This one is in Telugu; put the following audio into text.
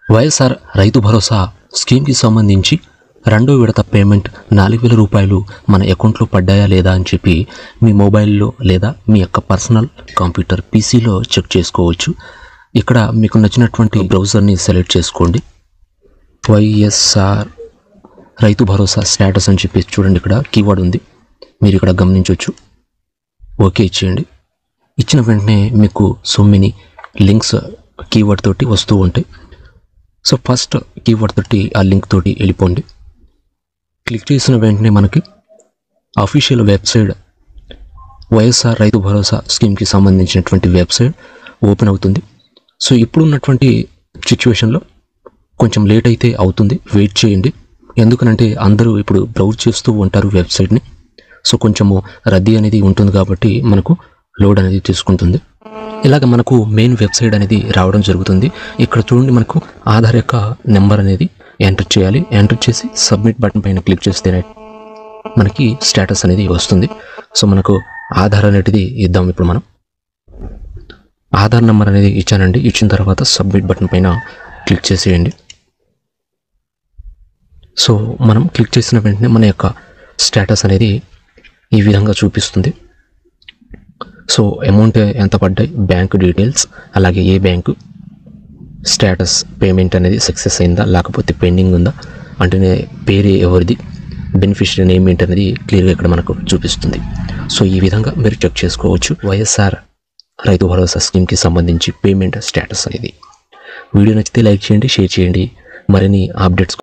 వైఎస్ఆర్ రైతు భరోసా స్కీమ్కి సంబంధించి రెండో విడత పేమెంట్ నాలుగు వేల రూపాయలు మన అకౌంట్లో పడ్డాయా లేదా అని చెప్పి మీ మొబైల్లో లేదా మీ యొక్క పర్సనల్ కంప్యూటర్ పీసీలో చెక్ చేసుకోవచ్చు ఇక్కడ మీకు నచ్చినటువంటి బ్రౌజర్ని సెలెక్ట్ చేసుకోండి వైఎస్ఆర్ రైతు భరోసా స్టేటస్ అని చెప్పి చూడండి ఇక్కడ కీవర్డ్ ఉంది మీరు ఇక్కడ గమనించవచ్చు ఓకే ఇచ్చేయండి ఇచ్చిన వెంటనే మీకు సో మెనీ లింక్స్ కీవర్డ్ తోటి వస్తూ ఉంటాయి సో ఫస్ట్ కీవర్డ్ తోటి ఆ లింక్ తోటి వెళ్ళిపోండి క్లిక్ చేసిన వెంటనే మనకి అఫీషియల్ వెబ్సైట్ వైఎస్ఆర్ రైతు భరోసా స్కీమ్కి సంబంధించినటువంటి వెబ్సైట్ ఓపెన్ అవుతుంది సో ఇప్పుడు ఉన్నటువంటి సిచ్యువేషన్లో కొంచెం లేట్ అయితే అవుతుంది వెయిట్ చేయండి ఎందుకనంటే అందరూ ఇప్పుడు బ్రౌజ్ చేస్తూ ఉంటారు వెబ్సైట్ని సో కొంచెము రద్దీ అనేది ఉంటుంది కాబట్టి మనకు లోడ్ అనేది తీసుకుంటుంది ఇలాగ మనకు మెయిన్ వెబ్సైట్ అనేది రావడం జరుగుతుంది ఇక్కడ చూడండి మనకు ఆధార్ యొక్క నెంబర్ అనేది ఎంటర్ చేయాలి ఎంటర్ చేసి సబ్మిట్ బటన్ పైన క్లిక్ చేస్తేనే మనకి స్టేటస్ అనేది వస్తుంది సో మనకు ఆధార్ అనేది ఇద్దాం ఇప్పుడు మనం ఆధార్ నెంబర్ అనేది ఇచ్చానండి ఇచ్చిన తర్వాత సబ్మిట్ బటన్ పైన క్లిక్ చేసేయండి సో మనం క్లిక్ చేసిన వెంటనే మన యొక్క స్టేటస్ అనేది ఈ విధంగా చూపిస్తుంది సో అమౌంట్ ఎంత పడ్డాయి బ్యాంక్ డీటెయిల్స్ అలాగే ఏ బ్యాంకు స్టేటస్ పేమెంట్ అనేది సక్సెస్ అయిందా లేకపోతే పెండింగ్ ఉందా అంటే పేరు ఎవరిది బెనిఫిషియరీ నేమ్ ఏంటి అనేది క్లియర్గా ఇక్కడ మనకు చూపిస్తుంది సో ఈ విధంగా మీరు చెక్ చేసుకోవచ్చు వైఎస్ఆర్ రైతు భరోసా స్కీమ్కి సంబంధించి పేమెంట్ స్టేటస్ అనేది వీడియో నచ్చితే లైక్ చేయండి షేర్ చేయండి మరిన్ని అప్డేట్స్